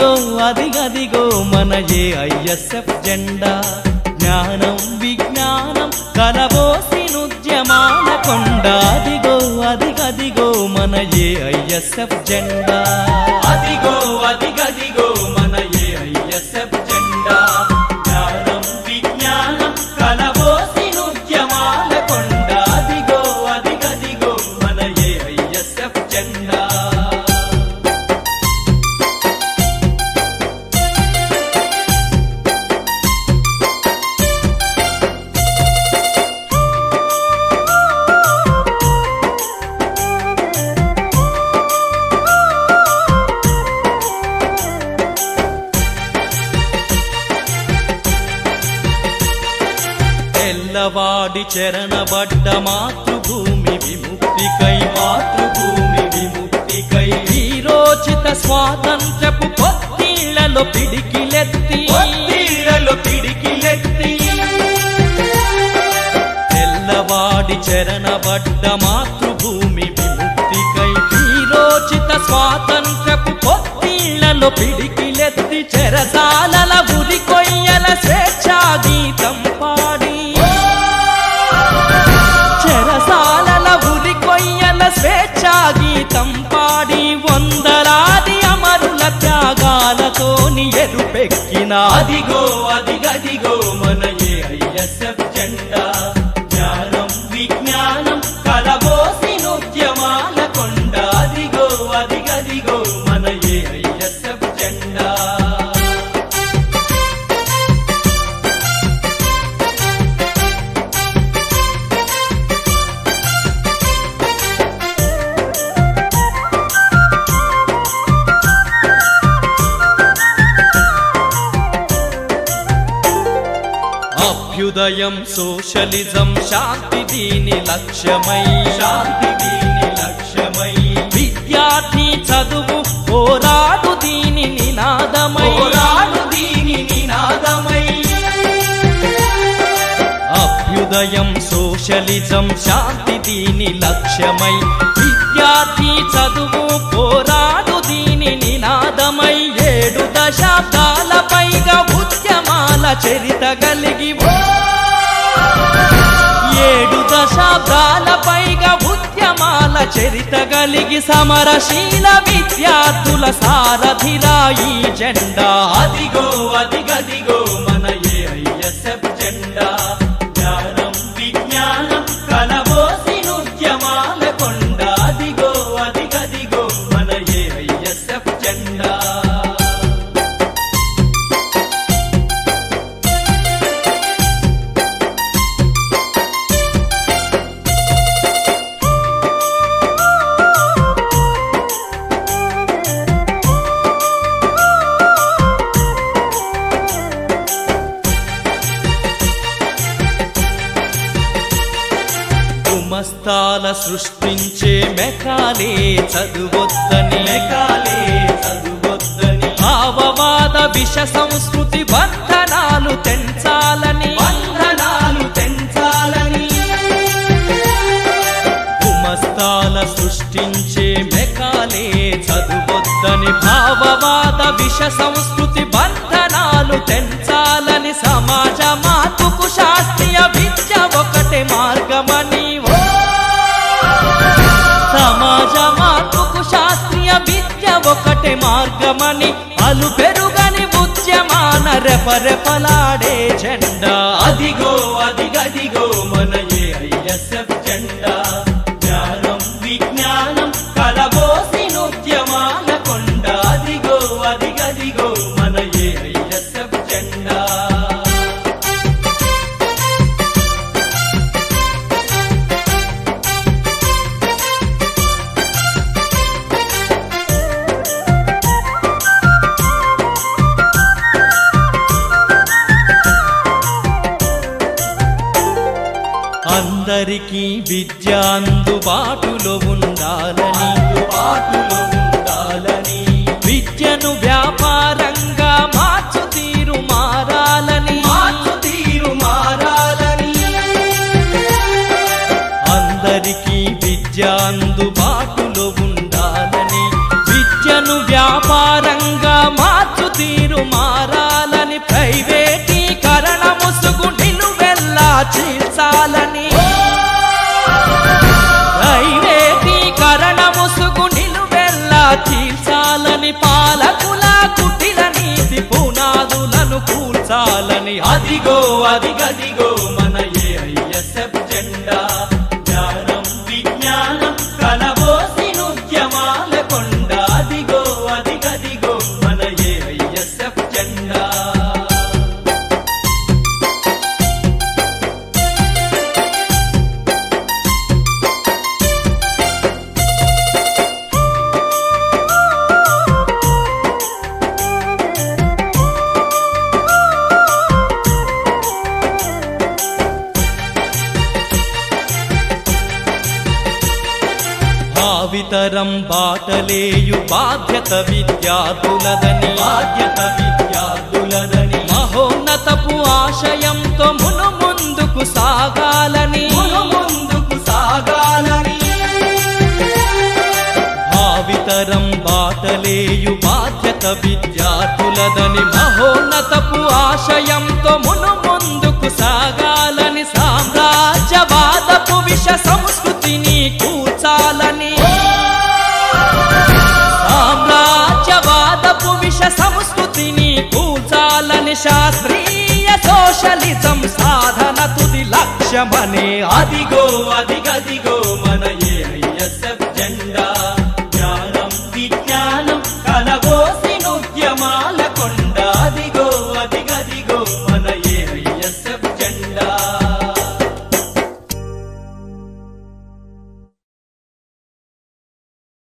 అదిగో అదిగదిగో మన ఏ ఐఎస్ఎఫ్ జెండా జ్ఞానం విజ్ఞానం కలబోసి నుద్యమాన కొండ అదిగో అదిగదిగో మన ఏ ఐఎస్ఎఫ్ జెండా అదిగో అదిగదిగో మన ఏ ఐఎస్ఎఫ్ జెండా జ్ఞానం విజ్ఞానం కలబోసి నుద్యమాన కొండ అదిగో అదిగదిగో మన ఏ ఐఎస్ఎఫ్ జెండా తెల్లవాడి చెరణబడ్డ మాతృభూమి విముక్తికై మాతృభూమి విముక్తికై వీరోచిత స్వాతంత్రపు పొత్తిళ్లలో పిడికిలెత్తి పొత్తిళ్లలో పిడికిలెత్తి తెల్లవాడి చెరణబడ్డ మాతృభూమి విముక్తికై వీరోచిత స్వాతంత్రపు పొత్తిళ్లలో పిడికిలెత్తి చెరసాలల ఉరి కొయ్యల స్వేచ్ఛా గీతం పాడి చెరసాలల ఉరి కొయ్యల స్వేచ్ఛా గీతం పాడి వందలాది అమరుల త్యాగాలతోని ఎరుపెక్కిన అదిగో అదిగదిగో మన ఏ ఐఎస్ఎఫ్ జెండా జ్ఞానం విజ్ఞానం కలబోసి నృత్యమాల కొండ అదిగో అదిగదిగో మన ఏ ఐఎస్ఎఫ్ జెండా అభ్యుదయం సోషలిజం శాంతి దీని లక్ష్యమై శాంతి దీని లక్ష్యమై విద్యార్థి చదువు పోరాడు దీని నినాదమై పోరాడు దీని నినాదమై అభ్యుదయం సోషలిజం శాంతి దీని లక్ష్యమై విద్యార్థి చదువు పోరాడు దీని నినాదమై ఏడు దశాబ్దాల పైగా ఉద్యమాల చరిత కలిగి ఏడు దశాబ్దాల పైగా ఉద్యమాల చరిత కలిగి సమరశీల విద్యార్థుల సారథిరా ఈ జెండా అదిగో అదిగదిగో మన ఏ ఐఎస్ఎఫ్ జెండా జ్ఞానం విజ్ఞానం కలబోసి నృత్యమాల కొండ అదిగో అదిగదిగో మన ఏ ఐఎస్ఎఫ్ జెండా గుమస్తాల సృష్టించే మెకాలే చదువొద్దని మెకాలే చదువొద్దని భావవాద విష సంస్కృతి బంధనాలు తెంచాలని బంధనాలు తెంచాలని గుమస్తాల సృష్టించే మెకాలే చదువొద్దని భావవాద విష సంస్కృతి బంధనాలు తెంచాలని సమాజ మార్పుకు శాస్త్రీయ విద్య ఒకటే మార్గమని ఓ! సమాజ మార్పుకు శాస్త్రీయ విద్య ఒకటే మార్గమని అలు పెరుగని ఉద్యమాన రెపరెపలాడే జెండా అదిగో అదిగదిగో మన ఏ ఐఎస్ఎఫ్ జెండా జ్ఞానం విజ్ఞానం కలబోసి నృత్యమాల కొండ అదిగో అదిగదిగో మన ఏ ఐఎస్ఎఫ్ జెండా అందరికీ విద్య అందుబాటులో ఉండాలని అందుబాటులో ఉండాలని విద్యను వ్యాపారంగా మార్చు తీరు మారాలని మార్చు తీరు మారాలని అందరికీ విద్య అందుబాటులో ఉండాలని విద్యను వ్యాపారంగా మార్చు కూల్చాలని అదిగో అదిగదిగో మన ఏఐఎస్ఎఫ్ జెండా జ్ఞానం విజ్ఞానం కలబోసి నృత్యమాల కొండ అదిగో అదిగదిగో మన ఏఐఎస్ఎఫ్ జెండా భావితరం బాటలేయు బాధ్యత విద్యార్థులదని బాధ్యత విద్యార్థులదని మహోన్నతపు ఆశయంతో మును ముందుకు సాగాలని మును ముందుకు సాగాలని భావితరం బాటలేయు బాధ్యత విద్యార్థులదని మహోన్నతపు ఆశయంతో మును ముందుకు సాగాలని సామ్రాజ్యవాదపు విష సంస్కృతిని కూర్చాలని సామ్రాజ్యవాదపు విష సంస్కృతిని కూల్చాలని శాస్త్రీయ సోషలిజం సాధన తుది లక్ష్యమనే అదిగో అదిగదిగో